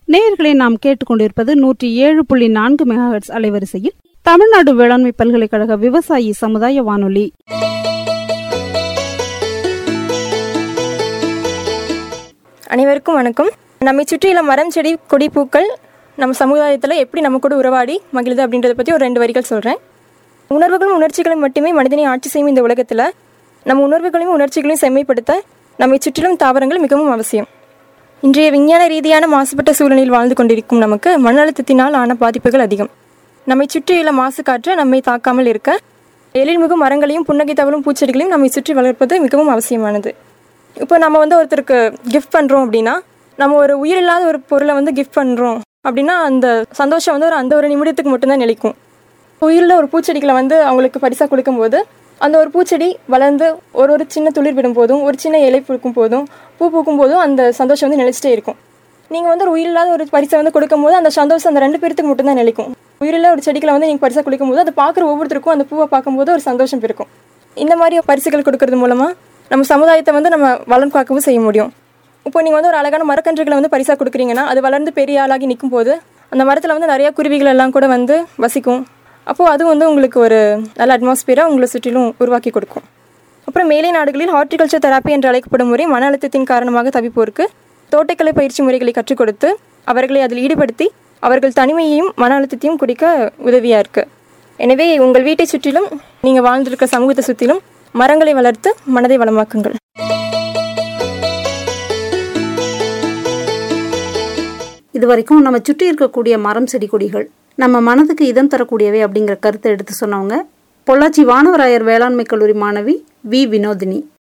நேயர்களை நாம் கேட்டுக்கொண்டிருப்பது நூற்றி ஏழு புள்ளி நான்கு மெகாஹெட்ஸ் அலைவரிசையில் தமிழ்நாடு வேளாண்மை பல்கலைக்கழக விவசாயி சமுதாய வானொலி அனைவருக்கும் வணக்கம் நம்மை சுற்றியுள்ள மரம் செடி கொடி பூக்கள் நம்ம சமுதாயத்தில் எப்படி நம்ம கூட உறவாடி மகிழுது அப்படின்றத பற்றி ஒரு ரெண்டு வரிகள் சொல்கிறேன் உணர்வுகளும் உணர்ச்சிகளும் மட்டுமே மனிதனை ஆட்சி செய்யும் இந்த உலகத்தில் நம்ம உணர்வுகளையும் உணர்ச்சிகளையும் செம்மைப்படுத்த நம்மை சுற்றிலும் தாவரங்கள் மிகவும் அவசியம் இன்றைய விஞ்ஞான ரீதியான மாசுபட்ட சூழ்நிலையில் வாழ்ந்து கொண்டிருக்கும் நமக்கு மன அழுத்தத்தினால் ஆன பாதிப்புகள் அதிகம் நம்மை சுற்றியுள்ள மாசு காற்று நம்மை தாக்காமல் இருக்க எழில்மிகு மரங்களையும் புன்னகை தவழும் பூச்செடிகளையும் நம்மை சுற்றி வளர்ப்பது மிகவும் அவசியமானது இப்போ நம்ம வந்து ஒருத்தருக்கு கிஃப்ட் பண்ணுறோம் அப்படின்னா நம்ம ஒரு உயிரில்லாத ஒரு பொருளை வந்து கிஃப்ட் பண்ணுறோம் அப்படின்னா அந்த சந்தோஷம் வந்து ஒரு அந்த ஒரு நிமிடத்துக்கு மட்டும்தான் நிலைக்கும் உயிருள்ள ஒரு பூச்செடிகளை வந்து அவங்களுக்கு பரிசாக கொடுக்கும்போது அந்த ஒரு பூச்செடி வளர்ந்து ஒரு ஒரு சின்ன துளிர் விடும் போதும் ஒரு சின்ன இலை பூக்கும் போதும் பூ பூக்கும் போதும் அந்த சந்தோஷம் வந்து நிலைச்சிட்டே இருக்கும் நீங்கள் வந்து ஒரு உயிரில்லாத ஒரு பரிசை வந்து கொடுக்கும்போது அந்த சந்தோஷம் அந்த ரெண்டு பேர்த்துக்கு மட்டும்தான் நிலைக்கும் உயிரில்ல ஒரு செடிகளை வந்து நீங்கள் பரிசாக கொடுக்கும்போது அதை பார்க்குற ஒவ்வொருத்தருக்கும் அந்த பூவை பார்க்கும்போது ஒரு சந்தோஷம் இருக்கும் இந்த மாதிரி பரிசுகள் கொடுக்கறது மூலமாக நம்ம சமுதாயத்தை வந்து நம்ம வளம் காக்கவும் செய்ய முடியும் இப்போ நீங்கள் வந்து ஒரு அழகான மரக்கன்றுகளை வந்து பரிசாக கொடுக்குறீங்கன்னா அது வளர்ந்து பெரிய ஆளாகி நிற்கும் போது அந்த மரத்தில் வந்து நிறைய குருவிகள் எல்லாம் கூட வந்து வசிக்கும் அப்போது அது வந்து உங்களுக்கு ஒரு நல்ல அட்மாஸ்பியரை உங்களை சுற்றிலும் உருவாக்கி கொடுக்கும் அப்புறம் மேலை நாடுகளில் ஹார்டிகல்ச்சர் தெராப்பி என்று அழைக்கப்படும் முறை மன அழுத்தத்தின் காரணமாக தவிப்போருக்கு தோட்டக்கலை பயிற்சி முறைகளை கற்றுக் கொடுத்து அவர்களை அதில் ஈடுபடுத்தி அவர்கள் தனிமையையும் மன அழுத்தத்தையும் குடிக்க உதவியாக இருக்குது எனவே உங்கள் வீட்டை சுற்றிலும் நீங்கள் வாழ்ந்திருக்க சமூகத்தை சுற்றிலும் மரங்களை வளர்த்து மனதை வளமாக்குங்கள் இது வரைக்கும் நம்ம சுற்றி இருக்கக்கூடிய மரம் செடி கொடிகள் நம்ம மனதுக்கு இதம் தரக்கூடியவை அப்படிங்கிற கருத்தை எடுத்து சொன்னவங்க பொள்ளாச்சி வானவராயர் வேளாண்மை கல்லூரி மாணவி வி வினோதினி